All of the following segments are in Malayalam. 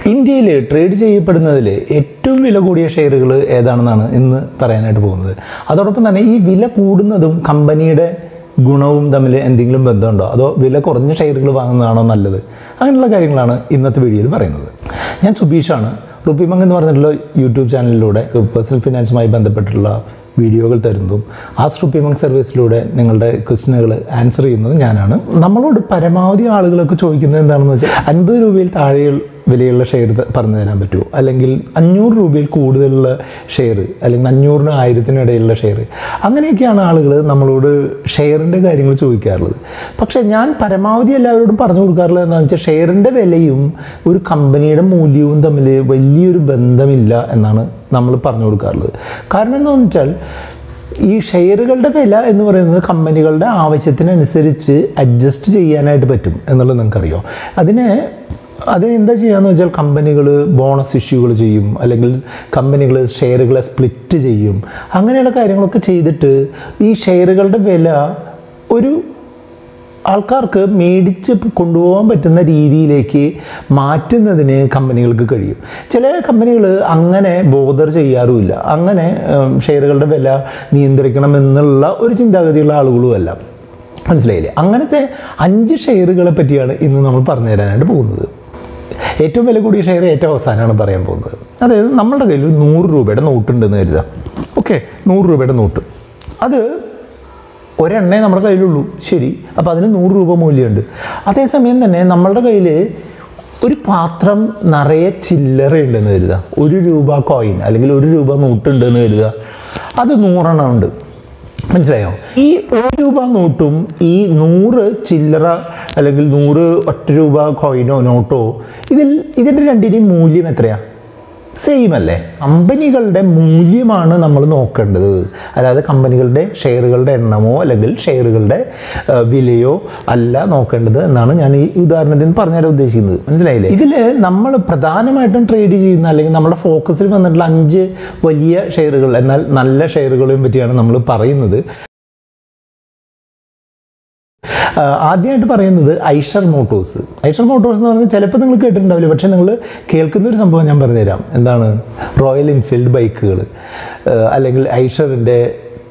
ഇന്ത്യയിൽ ട്രേഡ് ചെയ്യപ്പെടുന്നതിൽ ഏറ്റവും വില കൂടിയ ഷെയറുകൾ ഏതാണെന്നാണ് ഇന്ന് പറയാനായിട്ട് പോകുന്നത് അതോടൊപ്പം തന്നെ ഈ വില കൂടുന്നതും കമ്പനിയുടെ ഗുണവും തമ്മിൽ എന്തെങ്കിലും ബന്ധമുണ്ടോ അതോ വില കുറഞ്ഞ ഷെയറുകൾ വാങ്ങുന്നതാണോ നല്ലത് അങ്ങനെയുള്ള കാര്യങ്ങളാണ് ഇന്നത്തെ വീഡിയോയിൽ പറയുന്നത് ഞാൻ സുബീഷാണ് റുപ്പിമങ് എന്ന് പറഞ്ഞിട്ടുള്ള യൂട്യൂബ് ചാനലിലൂടെ പേഴ്സണൽ ഫിനാൻസുമായി ബന്ധപ്പെട്ടുള്ള വീഡിയോകൾ തരുന്നതും ആ റുപ്പിമങ് സർവീസിലൂടെ നിങ്ങളുടെ ക്വസ്റ്റിനുകൾ ആൻസർ ചെയ്യുന്നത് ഞാനാണ് നമ്മളോട് പരമാവധി ആളുകളൊക്കെ ചോദിക്കുന്നത് എന്താണെന്ന് വെച്ചാൽ അൻപത് രൂപയിൽ താഴെ വിലയുള്ള ഷെയർ പറഞ്ഞു തരാൻ പറ്റുമോ അല്ലെങ്കിൽ അഞ്ഞൂറ് രൂപയിൽ കൂടുതലുള്ള ഷെയർ അല്ലെങ്കിൽ അഞ്ഞൂറിനും ആയിരത്തിനും ഇടയിലുള്ള ഷെയർ അങ്ങനെയൊക്കെയാണ് ആളുകൾ നമ്മളോട് ഷെയറിൻ്റെ കാര്യങ്ങൾ ചോദിക്കാറുള്ളത് പക്ഷേ ഞാൻ പരമാവധി എല്ലാവരോടും പറഞ്ഞു കൊടുക്കാറുള്ളത് എന്താണെന്ന് വെച്ചാൽ ഷെയറിൻ്റെ വിലയും ഒരു കമ്പനിയുടെ മൂല്യവും തമ്മിൽ വലിയൊരു ബന്ധമില്ല എന്നാണ് നമ്മൾ പറഞ്ഞു കൊടുക്കാറുള്ളത് കാരണം എന്താണെന്ന് വെച്ചാൽ ഈ ഷെയറുകളുടെ വില എന്ന് പറയുന്നത് കമ്പനികളുടെ ആവശ്യത്തിനനുസരിച്ച് അഡ്ജസ്റ്റ് ചെയ്യാനായിട്ട് പറ്റും എന്നുള്ളത് നിങ്ങൾക്കറിയോ അതിന് അതിന് എന്താ ചെയ്യാന്ന് വെച്ചാൽ കമ്പനികൾ ബോണസ് ഇഷ്യൂകൾ ചെയ്യും അല്ലെങ്കിൽ കമ്പനികൾ ഷെയറുകളെ സ്പ്ലിറ്റ് ചെയ്യും അങ്ങനെയുള്ള കാര്യങ്ങളൊക്കെ ചെയ്തിട്ട് ഈ ഷെയറുകളുടെ വില ഒരു ആൾക്കാർക്ക് മേടിച്ച് കൊണ്ടുപോകാൻ പറ്റുന്ന രീതിയിലേക്ക് മാറ്റുന്നതിന് കമ്പനികൾക്ക് കഴിയും ചില കമ്പനികൾ അങ്ങനെ ബോധർ ചെയ്യാറുമില്ല അങ്ങനെ ഉം, ഷെയറുകളുടെ വില നിയന്ത്രിക്കണം എന്നുള്ള ഒരു ചിന്താഗതിയുള്ള ആളുകളുമല്ല മനസ്സിലായില്ലേ അങ്ങനത്തെ അഞ്ച് ഷെയറുകളെ പറ്റിയാണ് ഇന്ന് നമ്മൾ പറഞ്ഞു തരാനായിട്ട് പോകുന്നത് ഏറ്റവും വില കൂടിയ ഷെയർ ഏറ്റവും അവസാനമാണ് പറയാൻ പോകുന്നത് അതായത് നമ്മളുടെ കയ്യിൽ ഒരു നൂറ് രൂപയുടെ നോട്ടുണ്ടെന്ന് കരുതാം ഓക്കെ നൂറ് രൂപയുടെ നോട്ട് അത് ഒരെണ്ണേ നമ്മുടെ കയ്യിലുള്ളൂ ശരി അപ്പോൾ അതിന് നൂറ് രൂപ മൂല്യമുണ്ട് അതേസമയം തന്നെ നമ്മളുടെ കയ്യിൽ ഒരു പാത്രം നിറയെ ചില്ലറ ഉണ്ടെന്ന് കരുതുക ഒരു രൂപ കോയിൻ അല്ലെങ്കിൽ ഒരു രൂപ നോട്ടുണ്ടെന്ന് കരുതുക അത് നൂറെണ്ണം ഉണ്ട് മനസ്സിലായോ ഈ ഒരു രൂപ നോട്ടും ഈ നൂറ് ചില്ലറ അല്ലെങ്കിൽ നൂറ് ഒറ്റ രൂപ കോയിനോ നോട്ടോ ഇതിൽ ഇതിൻ്റെ രണ്ടിൻ്റെയും മൂല്യം എത്രയാണ് സെയിം അല്ലേ കമ്പനികളുടെ മൂല്യമാണ് നമ്മൾ നോക്കേണ്ടത് അതായത് കമ്പനികളുടെ ഷെയറുകളുടെ എണ്ണമോ അല്ലെങ്കിൽ ഷെയറുകളുടെ ആ, വിലയോ അല്ല നോക്കേണ്ടത് എന്നാണ് ഞാൻ ഈ ഉദാഹരണത്തിന് പറഞ്ഞുതരാൻ ഉദ്ദേശിക്കുന്നത് മനസ്സിലായില്ലേ ഇതിൽ നമ്മൾ പ്രധാനമായിട്ടും ട്രേഡ് ചെയ്യുന്ന അല്ലെങ്കിൽ നമ്മുടെ ഫോക്കസിൽ വന്നിട്ടുള്ള അഞ്ച് വലിയ ഷെയറുകൾ എന്നാൽ നല്ല ഷെയറുകളെയും പറ്റിയാണ് നമ്മൾ പറയുന്നത് ആ, ആദ്യമായിട്ട് പറയുന്നത് ഐഷർ മോട്ടോഴ്സ് ഐഷർ മോട്ടോഴ്സ് എന്ന് പറയുന്നത് ചിലപ്പോൾ നിങ്ങൾ കേട്ടിട്ടുണ്ടാവില്ല പക്ഷേ നിങ്ങൾ കേൾക്കുന്ന ഒരു സംഭവം ഞാൻ പറഞ്ഞുതരാം എന്താണ് റോയൽ എൻഫീൽഡ് ബൈക്കുകൾ അല്ലെങ്കിൽ ഐഷറിൻ്റെ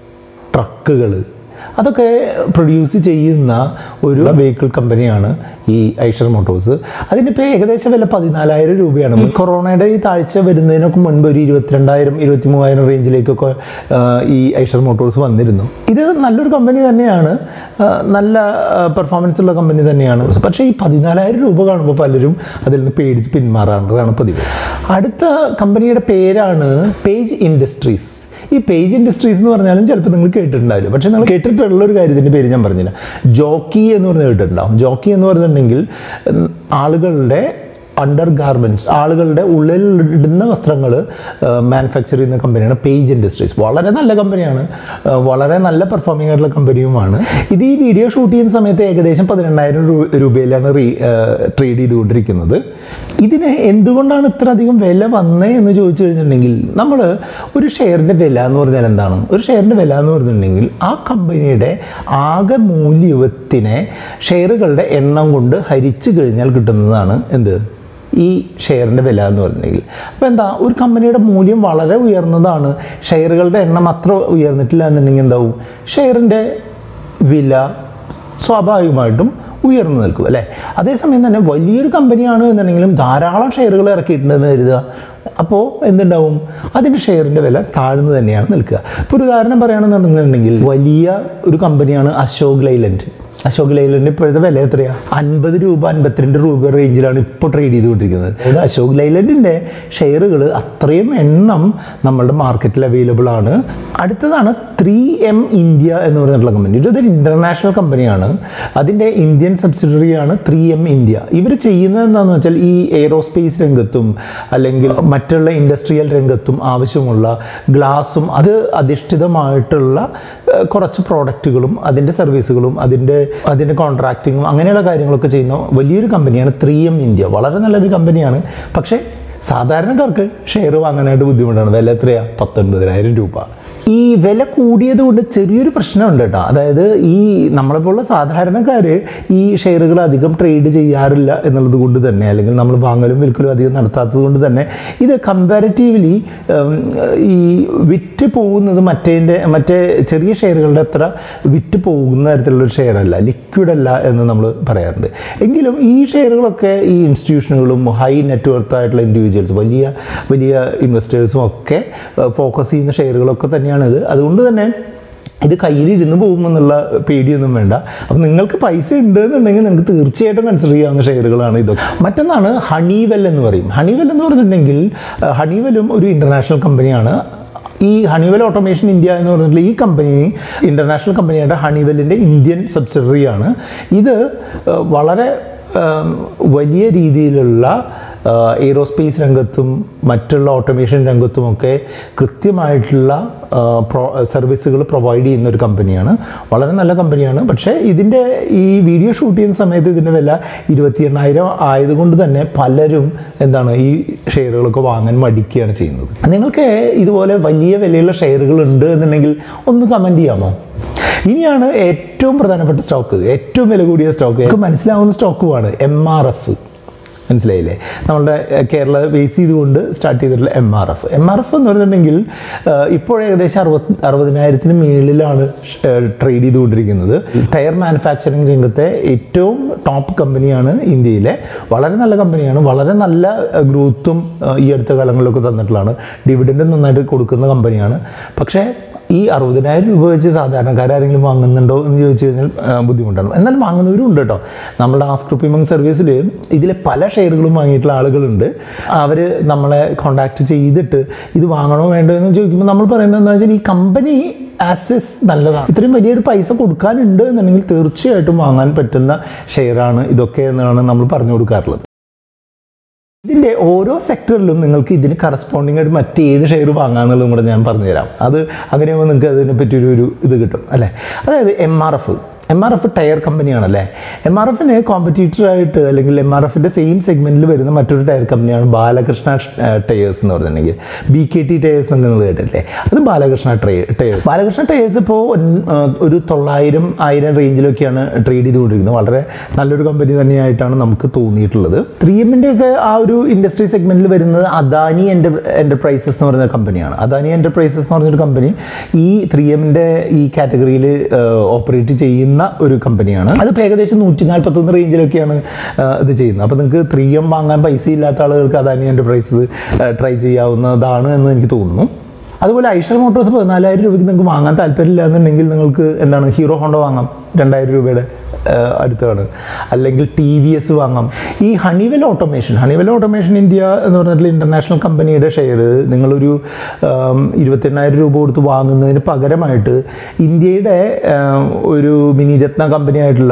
ട്രക്കുകൾ അതൊക്കെ പ്രൊഡ്യൂസ് ചെയ്യുന്ന ഒരു വെഹിക്കിൾ കമ്പനിയാണ് ഈ ഐഷർ മോട്ടോഴ്സ് അതിനിപ്പോൾ ഏകദേശം വില പതിനാലായിരം രൂപയാണ് ഈ കൊറോണയുടെ ഈ താഴ്ച വരുന്നതിനൊക്കെ മുൻപ് ഒരു ഇരുപത്തിരണ്ടായിരം ഇരുപത്തി മൂവായിരം റേഞ്ചിലേക്കൊക്കെ ആ, ഈ ഐഷർ മോട്ടോഴ്സ് വന്നിരുന്നു ഇത് നല്ലൊരു കമ്പനി തന്നെയാണ് ആ, നല്ല പെർഫോമൻസ് ഉള്ള കമ്പനി തന്നെയാണ് പക്ഷേ ഈ പതിനാലായിരം രൂപ കാണുമ്പോൾ പലരും അതിൽ നിന്ന് പേടിച്ച് പിന്മാറാറുള്ളതാണ് പതിവ് അടുത്ത കമ്പനിയുടെ പേരാണ് പേജ് ഇൻഡസ്ട്രീസ് ഈ പേജ് ഇൻഡസ്ട്രീസ് എന്ന് പറഞ്ഞാലും ചിലപ്പോൾ നിങ്ങൾ കേട്ടിട്ടുണ്ടാവില്ല പക്ഷേ നിങ്ങൾ കേട്ടിട്ടുള്ള ഒരു കാര്യത്തിൻ്റെ പേര് ഞാൻ പറഞ്ഞില്ല ജോക്കി എന്ന് പറഞ്ഞ് കേട്ടിട്ടുണ്ടാവും ജോക്കി എന്ന് പറഞ്ഞിട്ടുണ്ടെങ്കിൽ ഉം, ആളുകളുടെ അണ്ടർ ഗാർമെൻറ്റ്സ് ആളുകളുടെ ഉള്ളിൽ ഇടുന്ന വസ്ത്രങ്ങൾ മാനുഫാക്ചർ ചെയ്യുന്ന കമ്പനിയാണ് പേജ് ഇൻഡസ്ട്രീസ് വളരെ നല്ല കമ്പനിയാണ് ആ, വളരെ നല്ല പെർഫോമിംഗ് ആയിട്ടുള്ള കമ്പനിയുമാണ് ഇത് ഈ വീഡിയോ ഷൂട്ട് ചെയ്യുന്ന സമയത്ത് ഏകദേശം പതിനെണ്ണായിരം രൂ- രൂപയിലാണ് റീ ട്രേഡ് ചെയ്തുകൊണ്ടിരിക്കുന്നത് ഇതിന് എന്തുകൊണ്ടാണ് ഇത്ര അധികം വില വന്നേ എന്ന് ചോദിച്ചു കഴിഞ്ഞിട്ടുണ്ടെങ്കിൽ നമ്മൾ ഒരു ഷെയറിൻ്റെ വില എന്ന് പറഞ്ഞാൽ എന്താണ് ഒരു ഷെയറിൻ്റെ വില എന്ന് പറഞ്ഞിട്ടുണ്ടെങ്കിൽ ആ കമ്പനിയുടെ ആകെ മൂല്യത്തിനെ ഷെയറുകളുടെ എണ്ണം കൊണ്ട് ഹരിച്ചു കഴിഞ്ഞാൽ കിട്ടുന്നതാണ് എന്ത് ഈ ഷെയറിൻ്റെ വില എന്ന് പറഞ്ഞിട്ടുണ്ടെങ്കിൽ അപ്പോൾ എന്താ ഒരു കമ്പനിയുടെ മൂല്യം വളരെ ഉയർന്നതാണ് ഷെയറുകളുടെ എണ്ണം അത്ര ഉയർന്നിട്ടില്ല എന്നുണ്ടെങ്കിൽ എന്താവും ഷെയറിൻ്റെ വില സ്വാഭാവികമായിട്ടും ഉയർന്നു നിൽക്കും അല്ലേ അതേസമയം തന്നെ വലിയൊരു കമ്പനിയാണ് എന്നുണ്ടെങ്കിലും ധാരാളം ഷെയറുകൾ ഇറക്കിയിട്ടുണ്ടെന്ന് കരുതുക അപ്പോൾ എന്തുണ്ടാവും അതിൻ്റെ ഷെയറിൻ്റെ വില താഴ്ന്നു തന്നെയാണ് നിൽക്കുക ഇപ്പോൾ ഒരു ഉദാഹരണം പറയുകയാണെന്നുണ്ടെന്നുണ്ടെങ്കിൽ വലിയ ഒരു കമ്പനിയാണ് അശോക് ലൈലൻഡ് അശോക് ലൈലൻഡ് ഇപ്പോഴത്തെ വില എത്രയാണ് അൻപത് രൂപ അൻപത്തിരണ്ട് രൂപ റേഞ്ചിലാണ് ഇപ്പോൾ ട്രേഡ് ചെയ്തുകൊണ്ടിരിക്കുന്നത് അതായത് അശോക് ലൈലൻഡിൻ്റെ ഷെയറുകൾ അത്രയും എണ്ണം നമ്മളുടെ മാർക്കറ്റിൽ അവൈലബിൾ ആണ് അടുത്തതാണ് ത്രീ എം ഇന്ത്യ എന്ന് പറഞ്ഞിട്ടുള്ള കമ്പനി ഇതൊരു ഇൻ്റർനാഷണൽ കമ്പനിയാണ് അതിൻ്റെ ഇന്ത്യൻ സബ്സിഡറിയാണ് ത്രീ എം ഇന്ത്യ ഇവർ ചെയ്യുന്നത് എന്താണെന്ന് വെച്ചാൽ ഈ എയ്റോസ്പേസ് രംഗത്തും അല്ലെങ്കിൽ മറ്റുള്ള ഇൻഡസ്ട്രിയൽ രംഗത്തും ആവശ്യമുള്ള ഗ്ലാസും അത് അധിഷ്ഠിതമായിട്ടുള്ള ഏഹ്, കുറച്ച് പ്രോഡക്റ്റുകളും അതിൻ്റെ സർവീസുകളും അതിൻ്റെ അതിൻ്റെ കോൺട്രാക്റ്റിങ്ങും അങ്ങനെയുള്ള കാര്യങ്ങളൊക്കെ ചെയ്യുന്ന വലിയൊരു കമ്പനിയാണ് ത്രീ എം ഇന്ത്യ വളരെ നല്ലൊരു കമ്പനിയാണ് പക്ഷേ സാധാരണക്കാർക്ക് ഷെയർ വാങ്ങാനായിട്ട് ബുദ്ധിമുട്ടാണ് വില എത്രയാണ് പത്തൊൻപതിനായിരം രൂപ ഈ വില കൂടിയത് കൊണ്ട് ചെറിയൊരു പ്രശ്നമുണ്ട് കേട്ടോ അതായത് ഈ നമ്മളെപ്പോലുള്ള സാധാരണക്കാർ ഈ ഷെയറുകൾ അധികം ട്രേഡ് ചെയ്യാറില്ല എന്നുള്ളത് കൊണ്ട് തന്നെ അല്ലെങ്കിൽ നമ്മൾ വാങ്ങലും വിൽക്കലും അധികം നടത്താത്തത് കൊണ്ട് തന്നെ ഇത് കമ്പാരിറ്റീവ്ലി ഈ വിറ്റ് പോകുന്നത് മറ്റേൻ്റെ മറ്റേ ചെറിയ ഷെയറുകളുടെ അത്ര വിറ്റ് പോകുന്ന തരത്തിലുള്ളൊരു ഷെയർ അല്ല ലിക്വിഡ് അല്ല എന്ന് നമ്മൾ പറയാറുണ്ട് എങ്കിലും ഈ ഷെയറുകളൊക്കെ ഈ ഇൻസ്റ്റിറ്റ്യൂഷനുകളും ഹൈ നെറ്റ്വർത്ത് ആയിട്ടുള്ള ഇൻഡിവിജ്വൽസ് വലിയ വലിയ ഇൻവെസ്റ്റേഴ്സും ഒക്കെ ഫോക്കസ് ചെയ്യുന്ന ഷെയറുകളൊക്കെ തന്നെയാണിത് അതുകൊണ്ട് തന്നെ ഇത് കയ്യിലിരുന്ന് പോകുമെന്നുള്ള പേടിയൊന്നും വേണ്ട അപ്പം നിങ്ങൾക്ക് പൈസ ഉണ്ട് എന്നുണ്ടെങ്കിൽ നിങ്ങൾക്ക് തീർച്ചയായിട്ടും കൺസിഡർ ചെയ്യാവുന്ന ഷെയറുകളാണ് ഇതൊക്കെ മറ്റൊന്നാണ് ഹണിവെൽ എന്ന് പറയും ഹണിവെൽ എന്ന് പറഞ്ഞിട്ടുണ്ടെങ്കിൽ അഹ് ഹണിവെലും ഒരു ഇൻ്റർനാഷണൽ കമ്പനിയാണ് ഈ ഹണിവെൽ ഓട്ടോമേഷൻ ഇന്ത്യ എന്ന് പറഞ്ഞിട്ടുള്ള ഈ കമ്പനി ഇൻ്റർനാഷണൽ കമ്പനിയായിട്ട് ഹണിവെല്ലിൻ്റെ ഇന്ത്യൻ സബ്സിഡറിയാണ് ഇത് അഹ് വളരെ ആം, വലിയ രീതിയിലുള്ള എയ്റോസ്പേസ് രംഗത്തും മറ്റുള്ള ഓട്ടോമേഷൻ രംഗത്തുമൊക്കെ കൃത്യമായിട്ടുള്ള ആ, പ്രോ സർവീസുകൾ പ്രൊവൈഡ് ചെയ്യുന്ന ഒരു കമ്പനിയാണ് വളരെ നല്ല കമ്പനിയാണ് പക്ഷേ ഇതിൻ്റെ ഈ വീഡിയോ ഷൂട്ട് ചെയ്യുന്ന സമയത്ത് ഇതിൻ്റെ വില ഇരുപത്തി എണ്ണായിരം ആയതുകൊണ്ട് തന്നെ പലരും എന്താണ് ഈ ഷെയറുകളൊക്കെ വാങ്ങാൻ മടിക്കുകയാണ് ചെയ്യുന്നത് നിങ്ങൾക്ക് ഇതുപോലെ വലിയ വിലയുള്ള ഷെയറുകൾ ഉണ്ട് എന്നുണ്ടെങ്കിൽ ഒന്ന് കമൻറ്റ് ചെയ്യാമോ ഇനിയാണ് ഏറ്റവും പ്രധാനപ്പെട്ട സ്റ്റോക്ക് ഏറ്റവും വില കൂടിയ സ്റ്റോക്ക് എനിക്ക് മനസ്സിലാവുന്ന സ്റ്റോക്കുമാണ് എം ആർ എഫ് മനസ്സിലായില്ലേ നമ്മളുടെ ഏഹ്, കേരള ബേസ് ചെയ്തുകൊണ്ട് സ്റ്റാർട്ട് ചെയ്തിട്ടുള്ള M R F M R F എന്ന് പറയുന്നുണ്ടെങ്കിൽ ഏഹ്, ഇപ്പോൾ ഏകദേശം അറുപത് അറുപതിനായിരത്തിന് മുകളിലാണ് ട്രേഡ് ചെയ്തുകൊണ്ടിരിക്കുന്നത് ടയർ മാനുഫാക്ചറിങ് രംഗത്തെ ഏറ്റവും ടോപ്പ് കമ്പനിയാണ് ഇന്ത്യയിലെ വളരെ നല്ല കമ്പനിയാണ് വളരെ നല്ല ഗ്രോത്തും ഈ അടുത്ത കാലങ്ങളിലൊക്കെ തന്നിട്ടുള്ളതാണ് ഡിവിഡൻഡ് നന്നായിട്ട് കൊടുക്കുന്ന കമ്പനിയാണ് പക്ഷേ ഈ അറുപതിനായിരം രൂപ വെച്ച് സാധാരണക്കാരെങ്കിലും വാങ്ങുന്നുണ്ടോ എന്ന് ചോദിച്ചു കഴിഞ്ഞാൽ ആ, ബുദ്ധിമുട്ടാണ് എന്നാലും വാങ്ങുന്നവരും ഉണ്ട് കേട്ടോ നമ്മുടെ ആസ്ക്രിപ്പിമങ് സർവീസിൽ ഇതിലെ പല ഷെയറുകളും വാങ്ങിയിട്ടുള്ള ആളുകളുണ്ട് അവർ നമ്മളെ കോണ്ടാക്ട് ചെയ്തിട്ട് ഇത് വാങ്ങണോ വേണ്ടോ എന്ന് ചോദിക്കുമ്പോൾ നമ്മൾ പറയുന്നത് എന്താ വെച്ചാൽ ഈ കമ്പനി ആസസ് നല്ലതാണ് ഇത്രയും വലിയൊരു പൈസ കൊടുക്കാനുണ്ട് എന്നുണ്ടെങ്കിൽ തീർച്ചയായിട്ടും വാങ്ങാൻ പറ്റുന്ന ഷെയറാണ് ഇതൊക്കെ എന്നാണ് നമ്മൾ പറഞ്ഞു കൊടുക്കാറുള്ളത് ഇതിൻ്റെ ഓരോ സെക്ടറിലും നിങ്ങൾക്ക് ഇതിന് കറസ്പോണ്ടിങ് ആയിട്ട് മറ്റേത് ഷെയർ വാങ്ങാമെന്നുള്ളതും കൂടെ ഞാൻ പറഞ്ഞുതരാം അത് അങ്ങനെയാകുമ്പോൾ നിങ്ങൾക്ക് അതിനെ പറ്റിയൊരു ഒരു ഇത് കിട്ടും അല്ലേ അതായത് M R F M R F tyre കമ്പനിയാണല്ലേ എം ആർ എഫിന് കോമ്പറ്റീറ്ററായിട്ട് അല്ലെങ്കിൽ എം ആർ എഫിൻ്റെ സെയിം സെഗ്മെൻറ്റിൽ വരുന്ന മറ്റൊരു ടയർ കമ്പനിയാണ് ബാലകൃഷ്ണ ടയേഴ്സ് എന്ന് പറഞ്ഞിട്ടുണ്ടെങ്കിൽ ബി കെ ടി ടയേഴ്സ് എന്നൊക്കെ നിങ്ങൾ കേട്ടില്ലേ അത് ബാലകൃഷ്ണ ടയേഴ്സ് ബാലകൃഷ്ണ ടയേഴ്സ് ഇപ്പോൾ ഒരു തൊള്ളായിരം ആയിരം റേഞ്ചിലൊക്കെയാണ് ട്രേഡ് ചെയ്തുകൊണ്ടിരിക്കുന്നത് വളരെ നല്ലൊരു കമ്പനി തന്നെയായിട്ടാണ് നമുക്ക് തോന്നിയിട്ടുള്ളത് ത്രീ എമ്മിൻ്റെ ഒക്കെ ആ ഒരു ഇൻഡസ്ട്രി സെഗ്മെൻറ്റിൽ വരുന്നത് അദാനി എൻ്റെ എൻ്റർപ്രൈസസ് എന്ന് പറയുന്ന കമ്പനിയാണ് അദാനി എൻ്റർപ്രൈസസ് എന്ന് പറഞ്ഞൊരു കമ്പനി ഈ ത്രീ എമ്മിൻ്റെ ഈ കാറ്റഗറിയിൽ ഓപ്പറേറ്റ് ചെയ്യുന്ന ഒരു കമ്പനിയാണ് അത് ഇപ്പോൾ ഏകദേശം നൂറ്റി നാൽപ്പത്തൊന്ന് റേഞ്ചിലൊക്കെയാണ് ആ, ഇത് ചെയ്യുന്നത് അപ്പോൾ നിങ്ങൾക്ക് ത്രീ എം വാങ്ങാൻ പൈസ ഇല്ലാത്ത ആളുകൾക്ക് അദാനി എൻ്റർപ്രൈസസ് ട്രൈ ചെയ്യാവുന്നതാണ് എന്ന് എനിക്ക് തോന്നുന്നു അതുപോലെ ഐഷർ മോട്ടോഴ്സ് പതിനാലായിരം രൂപയ്ക്ക് നിങ്ങൾക്ക് വാങ്ങാൻ താല്പര്യമില്ല എന്നുണ്ടെങ്കിൽ നിങ്ങൾക്ക് എന്താണ് ഹീറോ ഹോണ്ട വാങ്ങാം രണ്ടായിരം രൂപയുടെ ആ, അടുത്താണ് അല്ലെങ്കിൽ ടി വി എസ് വാങ്ങാം ഈ Honeywell automation Honeywell automation India എന്ന് പറഞ്ഞിട്ടുള്ള ഇൻ്റർനാഷണൽ കമ്പനിയുടെ ഷെയർ നിങ്ങളൊരു ആം, ഇരുപത്തെണ്ണായിരം രൂപ കൊടുത്ത് വാങ്ങുന്നതിന് പകരമായിട്ട് ഇന്ത്യയുടെ ആം, ഒരു മിനിരത്ന കമ്പനിയായിട്ടുള്ള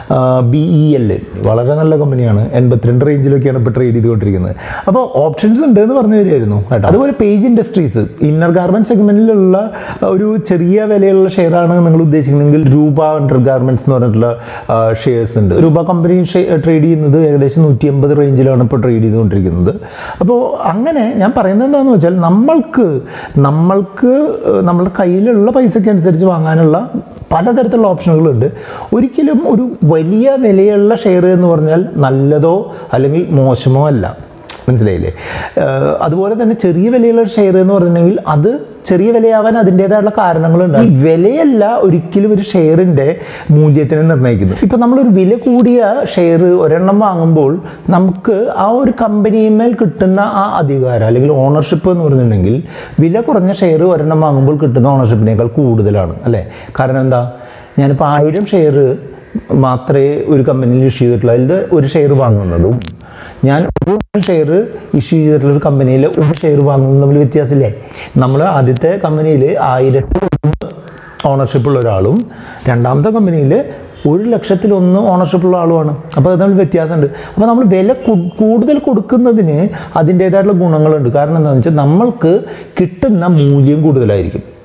ബി ഇ എൽ വളരെ നല്ല കമ്പനിയാണ് എൺപത്തിരണ്ട് റേഞ്ചിലൊക്കെയാണ് ഇപ്പോൾ ട്രേഡ് ചെയ്തുകൊണ്ടിരിക്കുന്നത് അപ്പോൾ ഓപ്ഷൻസ് ഉണ്ട് എന്ന് പറഞ്ഞു തരുമായിരുന്നു കേട്ടോ അതുപോലെ പേജ് ഇൻഡസ്ട്രീസ് ഇന്നർ ഗാർമെൻറ്റ് സെഗ്മെൻറ്റിലുള്ള ഒരു ചെറിയ വിലയുള്ള ഷെയറാണ് നിങ്ങൾ ഉദ്ദേശിക്കുന്നതെങ്കിൽ രൂപ അണ്ടർ ഗാർമെൻറ്റ്സ് എന്ന് പറഞ്ഞിട്ടുള്ള ഷെയർസ് ഉണ്ട് രൂപ കമ്പനി ട്രേഡ് ചെയ്യുന്നത് ഏകദേശം നൂറ്റി അമ്പത് റേഞ്ചിലാണ് ഇപ്പോൾ ട്രേഡ് ചെയ്തുകൊണ്ടിരിക്കുന്നത് അപ്പോൾ അങ്ങനെ ഞാൻ പറയുന്നത് എന്താണെന്ന് വെച്ചാൽ നമ്മൾക്ക് നമ്മൾക്ക് ഏഹ്, നമ്മുടെ കയ്യിലുള്ള പൈസയ്ക്ക് അനുസരിച്ച് വാങ്ങാനുള്ള പലതരത്തിലുള്ള ഓപ്ഷനുകളുണ്ട് ഒരിക്കലും ഒരു വലിയ വിലയുള്ള ഷെയർ എന്ന് പറഞ്ഞാൽ നല്ലതോ അല്ലെങ്കിൽ മോശമോ അല്ല മനസ്സിലായില്ലേ ഏഹ് അതുപോലെ തന്നെ ചെറിയ വിലയുള്ള ഷെയർ എന്ന് പറഞ്ഞിട്ടുണ്ടെങ്കിൽ അത് ചെറിയ വിലയാവാൻ അതിൻ്റേതായുള്ള കാരണങ്ങളുണ്ട് ഈ വിലയല്ല ഒരിക്കലും ഒരു ഷെയറിൻ്റെ മൂല്യത്തിനെ നിർണ്ണയിക്കുന്നത് ഇപ്പം നമ്മളൊരു വില കൂടിയ ഷെയർ ഒരെണ്ണം വാങ്ങുമ്പോൾ നമുക്ക് ആ ഒരു കമ്പനിയുമേൽ കിട്ടുന്ന ആ അധികാരം അല്ലെങ്കിൽ ഓണർഷിപ്പ് എന്ന് പറഞ്ഞിട്ടുണ്ടെങ്കിൽ വില കുറഞ്ഞ ഷെയർ ഒരെണ്ണം വാങ്ങുമ്പോൾ കിട്ടുന്ന ഓണർഷിപ്പിനേക്കാൾ കൂടുതലാണ് അല്ലേ കാരണം എന്താ ഞാനിപ്പോൾ ആയിരം ഷെയർ മാത്രമേ ഒരു കമ്പനിയിൽ ഇഷ്യൂ ചെയ്തിട്ടുള്ളൂ അതിൽ ഒരു ഷെയർ വാങ്ങുന്നതും ഞാൻ ഒരു ഷെയർ ഇഷ്യൂ ചെയ്തിട്ടുള്ള ഒരു കമ്പനിയിൽ ഒരു ഷെയർ വാങ്ങുന്നതും തമ്മിൽ വ്യത്യാസമില്ലേ നമ്മൾ ആദ്യത്തെ കമ്പനിയിൽ ആയിരത്തി ഓണർഷിപ്പ് ഉള്ള ഒരാളും രണ്ടാമത്തെ കമ്പനിയിൽ ഒരു ലക്ഷത്തിലൊന്ന് ഓണർഷിപ്പ് ഉള്ള ആളുമാണ് അപ്പോൾ അത് തമ്മിൽ വ്യത്യാസമുണ്ട് അപ്പോൾ നമ്മൾ വില കു- കൂടുതൽ കൊടുക്കുന്നതിന് അതിൻ്റേതായിട്ടുള്ള ഗുണങ്ങളുണ്ട് കാരണം എന്താണെന്ന് വെച്ചാൽ നമ്മൾക്ക് കിട്ടുന്ന മൂല്യം കൂടുതലായിരിക്കും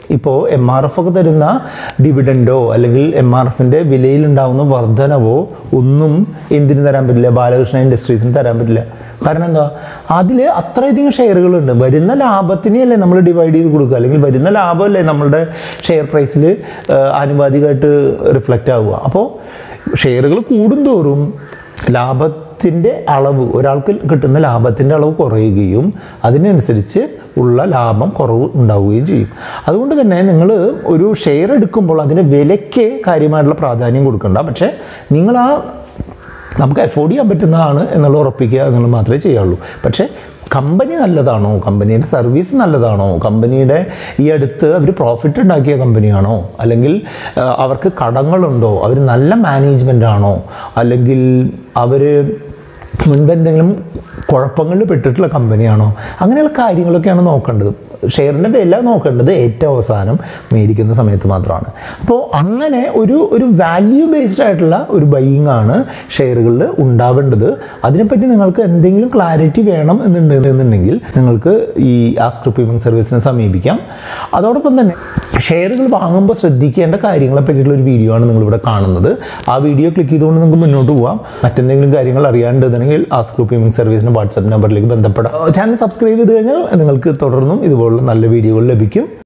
ഇപ്പോൾ എം ആർ എഫ് ഒക്കെ തരുന്ന ഡിവിഡൻഡോ അല്ലെങ്കിൽ എം ആർ എഫിൻ്റെ വിലയിലുണ്ടാവുന്ന വർധനവോ ഒന്നും എന്തിനു തരാൻ പറ്റില്ല ബാലകൃഷ്ണ ഇൻഡസ്ട്രീസിന് തരാൻ പറ്റില്ല കാരണം എന്താ അതിൽ അത്രയധികം ഷെയറുകളുണ്ട് വരുന്ന ലാഭത്തിനെയല്ലേ നമ്മൾ ഡിവൈഡ് ചെയ്ത് കൊടുക്കുക അല്ലെങ്കിൽ വരുന്ന ലാഭമല്ലേ നമ്മളുടെ ഷെയർ പ്രൈസിൽ ആനുപാതികമായിട്ട് റിഫ്ലക്റ്റ് ആവുക അപ്പോൾ ഷെയറുകൾ കൂടുന്തോറും ലാഭത്തിൻ്റെ അളവ് ഒരാൾക്ക് കിട്ടുന്ന ലാഭത്തിൻ്റെ അളവ് കുറയുകയും അതിനനുസരിച്ച് ഉള്ള ലാഭം കുറവ് ഉണ്ടാവുകയും ചെയ്യും അതുകൊണ്ട് തന്നെ നിങ്ങൾ ഒരു ഷെയർ എടുക്കുമ്പോൾ അതിൻ്റെ വിലയ്ക്ക് കാര്യമായിട്ടുള്ള പ്രാധാന്യം കൊടുക്കണ്ട പക്ഷേ നിങ്ങൾ ആ നമുക്ക് അഫോർഡ് ചെയ്യാൻ പറ്റുന്നതാണ് എന്നുള്ള ഉറപ്പിക്കുക എന്നുള്ളത് മാത്രമേ ചെയ്യുള്ളൂ പക്ഷേ കമ്പനി നല്ലതാണോ കമ്പനിയുടെ സർവീസ് നല്ലതാണോ കമ്പനിയുടെ ഈ അടുത്ത് അവർ പ്രോഫിറ്റ് ഉണ്ടാക്കിയ കമ്പനിയാണോ അല്ലെങ്കിൽ ആ, അവർക്ക് കടങ്ങളുണ്ടോ അവർ നല്ല മാനേജ്മെൻ്റ് ആണോ അല്ലെങ്കിൽ അവർ മുൻപ് എന്തെങ്കിലും കുഴപ്പങ്ങളിൽ പെട്ടിട്ടുള്ള കമ്പനിയാണോ അങ്ങനെയുള്ള കാര്യങ്ങളൊക്കെയാണ് നോക്കേണ്ടത് ഷെയറിൻ്റെ വില നോക്കേണ്ടത് ഏറ്റവും അവസാനം മേടിക്കുന്ന സമയത്ത് മാത്രമാണ് അപ്പോൾ അങ്ങനെ ഒരു ഒരു വാല്യൂ ബേസ്ഡ് ആയിട്ടുള്ള ഒരു ബൈയിങ് ആണ് ഷെയറുകളിൽ ഉണ്ടാവേണ്ടത് അതിനെപ്പറ്റി നിങ്ങൾക്ക് എന്തെങ്കിലും ക്ലാരിറ്റി വേണം എന്നുണ്ട് എന്നുണ്ടെങ്കിൽ നിങ്ങൾക്ക് ഈ ആസ്ക് റിപ്പീമിംഗ് സർവീസിനെ സമീപിക്കാം അതോടൊപ്പം തന്നെ ഷെയറുകൾ വാങ്ങുമ്പോൾ ശ്രദ്ധിക്കേണ്ട കാര്യങ്ങളെ പറ്റിയിട്ടുള്ള ഒരു വീഡിയോ ആണ് നിങ്ങളിവിടെ കാണുന്നത് ആ വീഡിയോ ക്ലിക്ക് ചെയ്തുകൊണ്ട് നിങ്ങൾക്ക് മുന്നോട്ട് പോകാം മറ്റെന്തെങ്കിലും കാര്യങ്ങൾ അറിയാണ്ടെന്നുണ്ടെങ്കിൽ ആസ്ക് റിപ്പീമിംഗ് സർവീസിന് വാട്സപ്പ് നമ്പറിലേക്ക് ബന്ധപ്പെടാം ചാനൽ സബ്സ്ക്രൈബ് ചെയ്ത് കഴിഞ്ഞാൽ നിങ്ങൾക്ക് തുടർന്നും ഇതുപോലുള്ള നല്ല വീഡിയോകൾ ലഭിക്കും